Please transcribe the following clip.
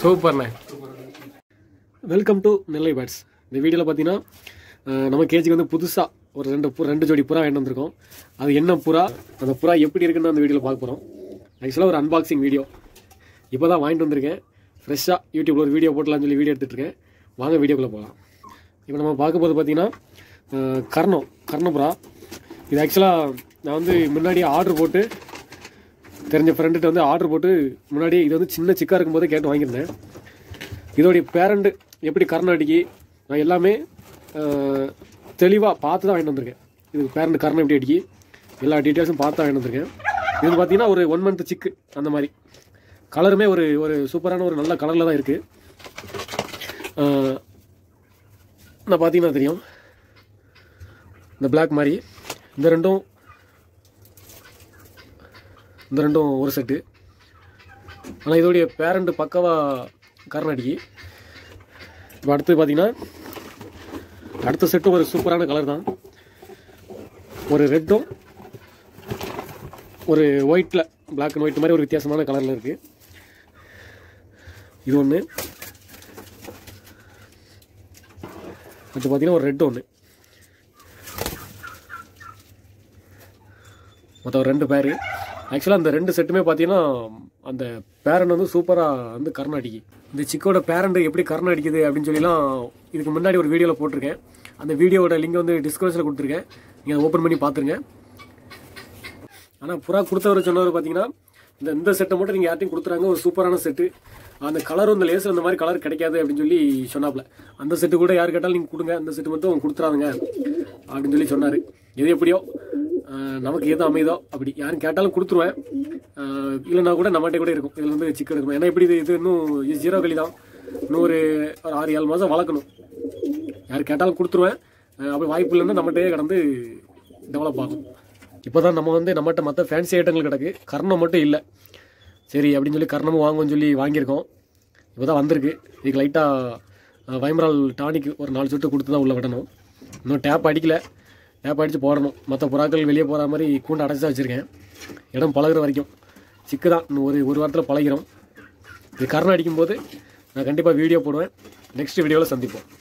சூப்பர்ண்ணே welcome to Nellai bats இந்த வீடியோவில் பார்த்தீங்கன்னா அஹ், நம்ம கேஜிக்கு வந்து புதுசாக ஒரு ரெண்டு பு ரெண்டு ஜோடி புறா வாங்கிட்டு வந்திருக்கோம் அது என்ன புறா அந்த புறா எப்படி இருக்குன்னு அந்த வீடியோவில் பார்க்க போகிறோம் ஆக்சுவலாக ஒரு அன்பாக்சிங் வீடியோ இப்போ தான் வாங்கிட்டு வந்திருக்கேன் ஃப்ரெஷ்ஷாக யூடியூப்பில் ஒரு வீடியோ போட்டலாம்னு சொல்லி வீடியோ எடுத்துகிட்டு இருக்கேன் வாங்க வீடியோக்குள்ளே போகலாம் இப்போ நம்ம பார்க்க போகிறது பார்த்தீங்கன்னா அஹ், கர்ணம் கர்ணபுரா இது ஆக்சுவலாக நான் வந்து முன்னாடி ஆர்டர் போட்டு தெரிஞ்ச ஃப்ரெண்டுகிட்ட வந்து ஆர்டர் போட்டு முன்னாடி இது வந்து சின்ன சிக்கா இருக்கும்போதே கேட்டு வாங்கியிருந்தேன் இதோடைய பேரண்ட் எப்படி கர்நாடிக்கு நான் எல்லாமே தெளிவாக பார்த்து தான் வாங்கிட்டு வந்திருக்கேன் இது பேரண்ட் கர்ணம் எப்படி அடிக்கி எல்லா டீட்டெயில்ஸும் பார்த்து தான் வாங்கிட்டு வந்திருக்கேன் இது பார்த்தீங்கன்னா ஒரு ஒன் மந்த் சிக்கு அந்த மாதிரி கலருமே ஒரு ஒரு சூப்பரான ஒரு நல்ல கலரில் தான் இருக்குது நான் பார்த்தீங்கன்னா தெரியும் இந்த Black மாதிரி இந்த ரெண்டும் இந்த ரெண்டும் ஒரு செட்டு ஆனால் இதோடைய பேரண்ட் பக்கவா கர்நாடிக்கு இப்போ அடுத்து பார்த்தீங்கன்னா அடுத்த செட்டு ஒரு சூப்பரான கலர் தான் ஒரு ரெட்டும் ஒரு ஒயிட்டில் Black அண்ட் ஒயிட் மாதிரி ஒரு வித்தியாசமான கலரில் இருக்குது இது ஒன்று அடுத்து பார்த்தீங்கன்னா ஒரு ரெட் ஒன்று மொத்தம் ரெண்டு பேர் ஆக்சுவலாக அந்த ரெண்டு செட்டுமே பார்த்தீங்கன்னா அந்த பேரண்ட் வந்து சூப்பராக வந்து கர்நாடிக்கு இந்த சிக்கோட பேரண்ட் எப்படி கர்நாடிக்குது அப்படின்னு சொல்லிலாம் இதுக்கு முன்னாடி ஒரு வீடியோவில் போட்டிருக்கேன் அந்த வீடியோவோட லிங்க் வந்து டிஸ்கிரிப்ஷனில் கொடுத்துருக்கேன் நீங்கள் அதை ஓப்பன் பண்ணி பார்த்துருங்க ஆனால் புறா கொடுத்தவர் சொன்னவர் பார்த்தீங்கன்னா இந்த இந்த செட்டை மட்டும் நீங்கள் யார்ட்டையும் கொடுத்துறாங்க ஒரு சூப்பரான செட்டு அந்த கலரும் இந்த லேசர் அந்த மாதிரி கலர் கிடைக்காது அப்படின்னு சொல்லி சொன்னாப்ல அந்த செட்டு கூட யார் கேட்டாலும் நீங்கள் கொடுங்க அந்த செட்டு மட்டும் கொடுத்துறாதுங்க அப்படின்னு சொல்லி சொன்னார் எது எப்படியோ ஆஹ் நமக்கு எது அமைதோ அப்படி யாரும் கேட்டாலும் கொடுத்துருவேன் ஆஹ் இல்லைன்னா கூட நம்மகிட்ட கூட இருக்கும் இதில் வந்து சிக்கன் இருக்கும் ஏன்னா இப்படி இது இது இன்னும் இது ஜீரோ களி தான் இன்னும் ஒரு ஒரு ஆறு ஏழு மாதம் வளர்க்கணும் யார் கேட்டாலும் கொடுத்துருவேன் ஆஹ் அப்படி வாய்ப்பு இல்லைன்னா நம்மகிட்டயே கடந்து டெவலப் ஆகும் இப்போ தான் நம்ம வந்து நம்மகிட்ட மற்ற ஃபேன்சி ஐட்டங்கள் கிடக்கு கர்ணம் மட்டும் இல்லை சரி அப்படின்னு சொல்லி கர்ணமும் வாங்குவோம்னு சொல்லி வாங்கியிருக்கோம் இப்போ தான் வந்திருக்கு இதுக்கு லைட்டாக வைமரால் டானிக் ஒரு நாலு சொட்டு கொடுத்து தான் உள்ள விடணும் இன்னும் டேப் அடிக்கல டேப் அடித்து போடணும் மற்ற புறாக்கள் வெளியே போகிற மாதிரி கூண்டு அடைச்சி தான் வச்சுருக்கேன் இடம் பழகுற வரைக்கும் சிக்கு தான் இன்னும் ஒரு ஒரு வாரத்தில் பழகிறோம் இது கர்ணம் அடிக்கும்போது நான் கண்டிப்பாக வீடியோ போடுவேன் நெக்ஸ்ட் வீடியோவில் சந்திப்போம்